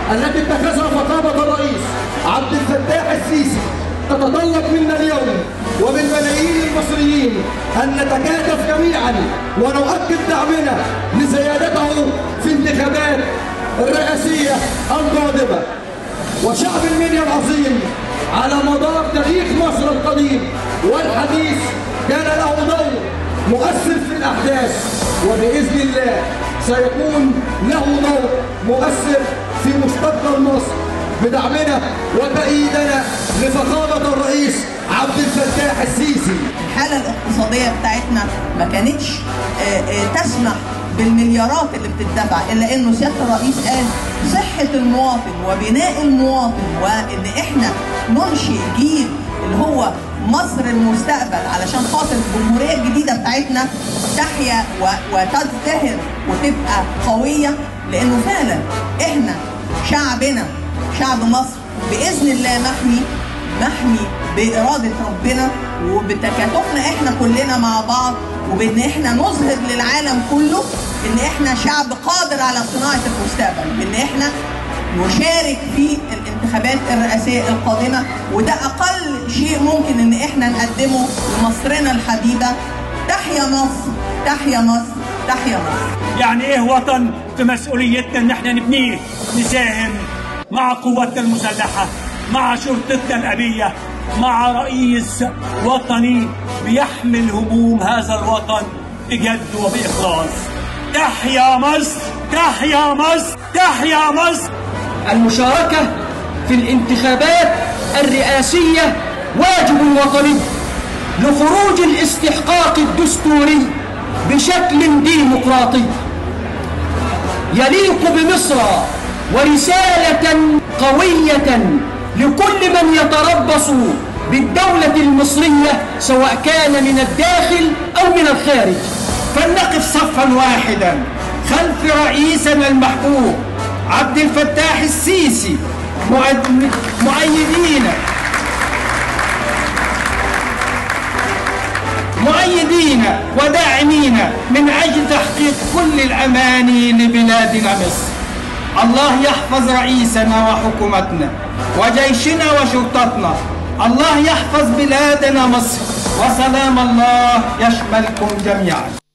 التي اتخذها فخامة الرئيس عبد الفتاح السيسي تتطلب منا اليوم ومن ملايين المصريين أن نتكاتف جميعا ونؤكد دعمنا لسيادته في انتخابات الرئاسية القادمة وشعب المنيا العظيم على مدار تاريخ مصر القديم والحديث كان له دور مؤثر في الأحداث وبإذن الله سيكون له دور مؤثر في مستقبل مصر بدعمنا وتأييدنا لفخامة الرئيس عبد الفتاح السيسي الحالة الاقتصادية بتاعتنا ما كانتش آه، آه، تسمح بالمليارات اللي بتدفع الا انه سياده الرئيس قال صحه المواطن وبناء المواطن وان احنا ننشئ جيل اللي هو مصر المستقبل علشان خاطر الجمهوريه الجديده بتاعتنا تحيا و- وتزدهر وتبقى قويه لانه فعلا احنا شعبنا شعب مصر باذن الله محمي محمي بإرادة ربنا وبتكاتفنا احنا كلنا مع بعض وبان احنا نظهر للعالم كله ان احنا شعب قادر على صناعة المستقبل بان احنا نشارك في الانتخابات الرئاسية القادمة وده أقل شيء ممكن إن إحنا نقدمه لمصرنا الحبيبة تحيا مصر تحيا مصر تحيا مصر يعني ايه وطن في مسؤوليتنا ان احنا نبنيه نساهم مع قواتنا المسلحه مع شرطتنا الابيه مع رئيس وطني بيحمل هموم هذا الوطن بجد وباخلاص تحيا مصر تحيا مصر تحيا مصر المشاركة في الانتخابات الرئاسية واجب وطني لخروج الاستحقاق الدستوري بشكل ديمقراطي يليق بمصر ورسالة قوية لكل من يتربص بالدولة المصرية سواء كان من الداخل أو من الخارج فلنقف صفا واحدا خلف رئيسنا المحبوب عبد الفتاح السيسي مؤد- مؤيدين مؤيدين وداعمين من اجل تحقيق كل الاماني لبلادنا مصر الله يحفظ رئيسنا وحكومتنا وجيشنا وشرطتنا الله يحفظ بلادنا مصر وسلام الله يشملكم جميعا